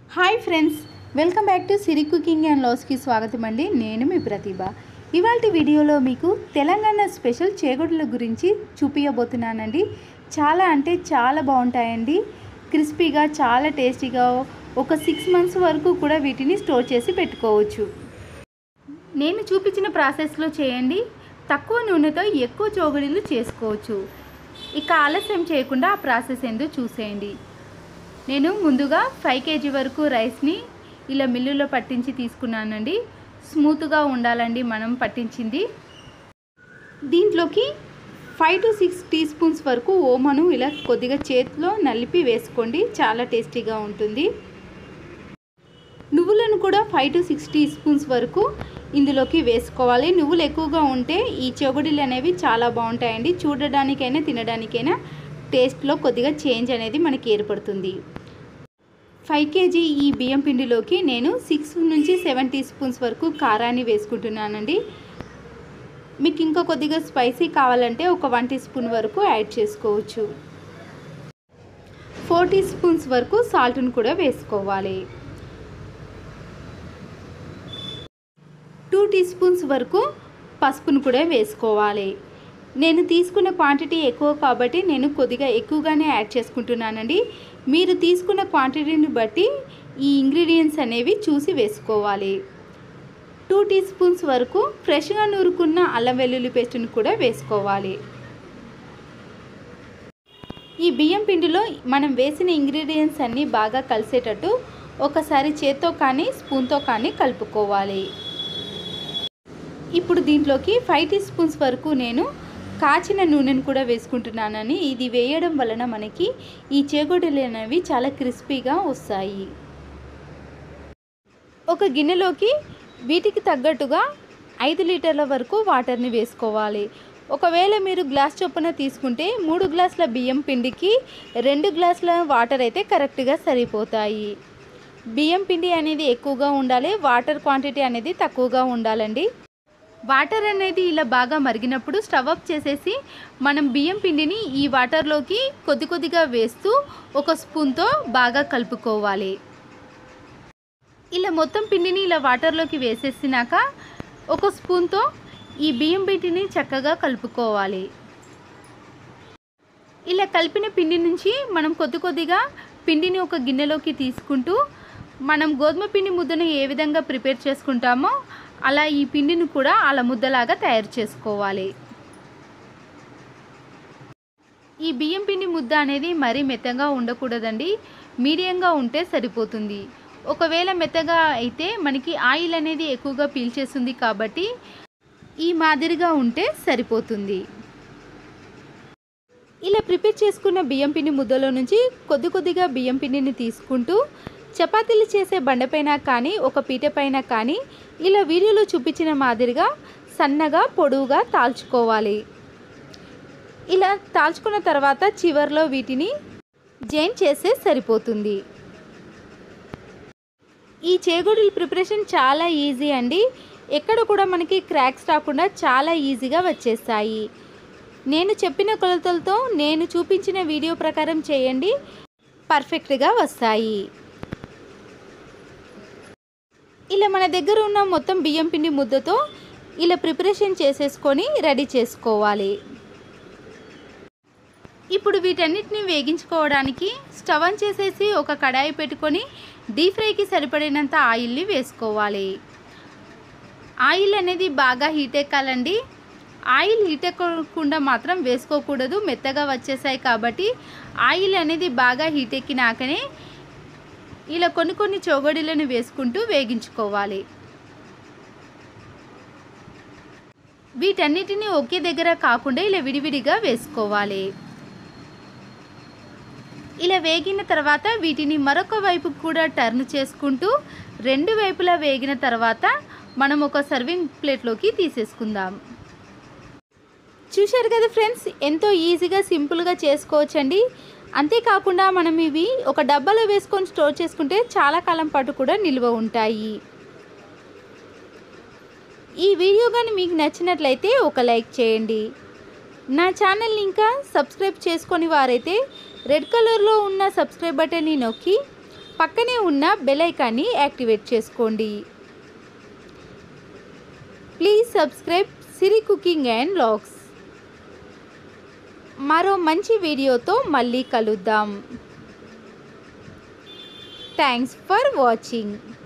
hi friends welcome back to Siri cooking and లాస్కి స్వాగతం అండి నేను మీ ప్రతిభ ఇవాళ వీడియోలో మీకు తెలంగాణ స్పెషల్ చేగొడ్ల గురించి చూపించబోతున్నానండి చాలా అంటే చాలా బాగుంటాయండి క్రిస్పీగా చాలా టేస్టీగా ఒక సిక్స్ మంత్స్ వరకు కూడా వీటిని స్టోర్ చేసి పెట్టుకోవచ్చు నేను చూపించిన ప్రాసెస్లో చేయండి తక్కువ నూనెతో ఎక్కువ చోగడీలు చేసుకోవచ్చు ఇక ఆలస్యం చేయకుండా ఆ ప్రాసెస్ ఏందో చూసేయండి నేను ముందుగా ఫైవ్ కేజీ వరకు రైస్ని ఇలా మిల్లులో పట్టించి తీసుకున్నానండి స్మూత్గా ఉండాలండి మనం పట్టించింది దీంట్లోకి five to six teaspoons వరకు ఓమను ఇలా కొద్దిగా చేతిలో నలిపి వేసుకోండి చాలా టేస్టీగా ఉంటుంది నువ్వులను కూడా five to six teaspoons వరకు ఇందులోకి వేసుకోవాలి నువ్వులు ఎక్కువగా ఉంటే ఈ చెగుడిలు అనేవి చాలా బాగుంటాయండి చూడడానికైనా తినడానికైనా టేస్ట్లో కొద్దిగా చేంజ్ అనేది మనకి ఏర్పడుతుంది ఫైవ్ కేజీ ఈ బియ్యం పిండిలోకి నేను సిక్స్ నుంచి సెవెన్ టీ స్పూన్స్ వరకు కారాన్ని వేసుకుంటున్నానండి మీకు ఇంకా కొద్దిగా స్పైసీ కావాలంటే ఒక వన్ టీ స్పూన్ వరకు యాడ్ చేసుకోవచ్చు ఫోర్ టీ స్పూన్స్ వరకు సాల్ట్ను కూడా వేసుకోవాలి టూ టీ స్పూన్స్ వరకు పసుపును కూడా వేసుకోవాలి నేను తీసుకున్న క్వాంటిటీ ఎక్కువ కాబట్టి నేను కొద్దిగా ఎక్కువగానే యాడ్ చేసుకుంటున్నానండి మీరు తీసుకున్న క్వాంటిటీని బట్టి ఈ ఇంగ్రీడియంట్స్ అనేవి చూసి వేసుకోవాలి టూ టీ స్పూన్స్ వరకు ఫ్రెష్గా నూరుకున్న అల్లం వెల్లుల్లి పేస్ట్ని కూడా వేసుకోవాలి ఈ బియ్యం పిండిలో మనం వేసిన ఇంగ్రీడియంట్స్ అన్నీ బాగా కలిసేటట్టు ఒకసారి చేత్తో కానీ స్పూన్తో కానీ కలుపుకోవాలి ఇప్పుడు దీంట్లోకి ఫైవ్ టీ స్పూన్స్ వరకు నేను కాచిన నూనెను కూడా వేసుకుంటున్నానని ఇది వేయడం వలన మనకి ఈ చేగొడలు అనేవి చాలా క్రిస్పీగా వస్తాయి ఒక గిన్నెలోకి వీటికి తగ్గట్టుగా ఐదు లీటర్ల వరకు వాటర్ని వేసుకోవాలి ఒకవేళ మీరు గ్లాస్ చొప్పున తీసుకుంటే మూడు గ్లాసుల బియ్యం పిండికి రెండు గ్లాసుల వాటర్ అయితే కరెక్ట్గా సరిపోతాయి బియ్యం పిండి అనేది ఎక్కువగా ఉండాలి వాటర్ క్వాంటిటీ అనేది తక్కువగా ఉండాలండి వాటర్ అనేది ఇలా బాగా మరిగినప్పుడు స్టవ్ అప్ చేసేసి మనం బియ్యం పిండిని ఈ వాటర్లోకి కొద్ది కొద్దిగా వేస్తూ ఒక స్పూన్తో బాగా కలుపుకోవాలి ఇలా మొత్తం పిండిని ఇలా వాటర్లోకి వేసేసినాక ఒక స్పూన్తో ఈ బియ్యం పిండిని చక్కగా కలుపుకోవాలి ఇలా కలిపిన పిండి నుంచి మనం కొద్ది కొద్దిగా పిండిని ఒక గిన్నెలోకి తీసుకుంటూ మనం గోధుమ పిండి ముద్దను ఏ విధంగా ప్రిపేర్ చేసుకుంటామో అలా ఈ పిండిని కూడా అలా ముద్దలాగా తయారు చేసుకోవాలి ఈ బియ్యం పిండి ముద్ద అనేది మరీ మెత్తగా ఉండకూడదండి మీడియంగా ఉంటే సరిపోతుంది ఒకవేళ మెత్తగా అయితే మనకి ఆయిల్ అనేది ఎక్కువగా పీల్చేస్తుంది కాబట్టి ఈ మాదిరిగా ఉంటే సరిపోతుంది ఇలా ప్రిపేర్ చేసుకున్న బియ్యం పిండి ముద్దలో నుంచి కొద్ది కొద్దిగా బియ్యం పిండిని తీసుకుంటూ చపాతీలు చేసే బండపైన కానీ ఒక పీట పైన కానీ ఇలా వీడియోలో చూపించిన మాదిరిగా సన్నగా పొడవుగా తాల్చుకోవాలి ఇలా తాల్చుకున్న తర్వాత చివర్లో వీటిని జైన్ చేస్తే సరిపోతుంది ఈ చేగొడుల ప్రిపరేషన్ చాలా ఈజీ అండి ఎక్కడ కూడా మనకి క్రాక్స్ రాకుండా చాలా ఈజీగా వచ్చేస్తాయి నేను చెప్పిన కొలతలతో నేను చూపించిన వీడియో ప్రకారం చేయండి పర్ఫెక్ట్గా వస్తాయి ఇలా మన దగ్గర ఉన్న మొత్తం బియ్యం పిండి ముద్దతో ఇలా ప్రిపరేషన్ చేసేసుకొని రెడీ చేసుకోవాలి ఇప్పుడు వీటన్నిటిని వేగించుకోవడానికి స్టవ్ ఆన్ చేసేసి ఒక కడాయి పెట్టుకొని డీప్ ఫ్రైకి సరిపడినంత ఆయిల్ని వేసుకోవాలి ఆయిల్ అనేది బాగా హీట్ ఎక్కాలండి ఆయిల్ హీట్ ఎక్కకుండా మాత్రం వేసుకోకూడదు మెత్తగా వచ్చేసాయి కాబట్టి ఆయిల్ అనేది బాగా హీట్ ఎక్కినాకనే ఇలా కొన్ని కొన్ని చోగడీలను వేసుకుంటూ వేగించుకోవాలి వీటన్నిటిని ఒకే దగ్గర కాకుండా ఇలా విడివిడిగా వేసుకోవాలి ఇలా వేగిన తర్వాత వీటిని మరొక వైపు కూడా టర్న్ చేసుకుంటూ రెండు వైపులా వేగిన తర్వాత మనం ఒక సర్వింగ్ ప్లేట్లోకి తీసేసుకుందాం చూశారు కదా ఫ్రెండ్స్ ఎంతో ఈజీగా సింపుల్గా చేసుకోవచ్చండి అంతేకాకుండా మనం ఇవి ఒక డబ్బాలో వేసుకొని స్టోర్ చేసుకుంటే చాలా కాలం పాటు కూడా నిల్వ ఉంటాయి ఈ వీడియో కానీ మీకు నచ్చినట్లయితే ఒక లైక్ చేయండి నా ఛానల్ని ఇంకా సబ్స్క్రైబ్ చేసుకొని వారైతే రెడ్ కలర్లో ఉన్న సబ్స్క్రైబ్ బటన్ని నొక్కి పక్కనే ఉన్న బెల్ ఐకాన్ని యాక్టివేట్ చేసుకోండి please subscribe Siri cooking and vlogs మరో మంచి వీడియోతో మళ్ళీ కలుద్దాం థ్యాంక్స్ ఫర్ వాచింగ్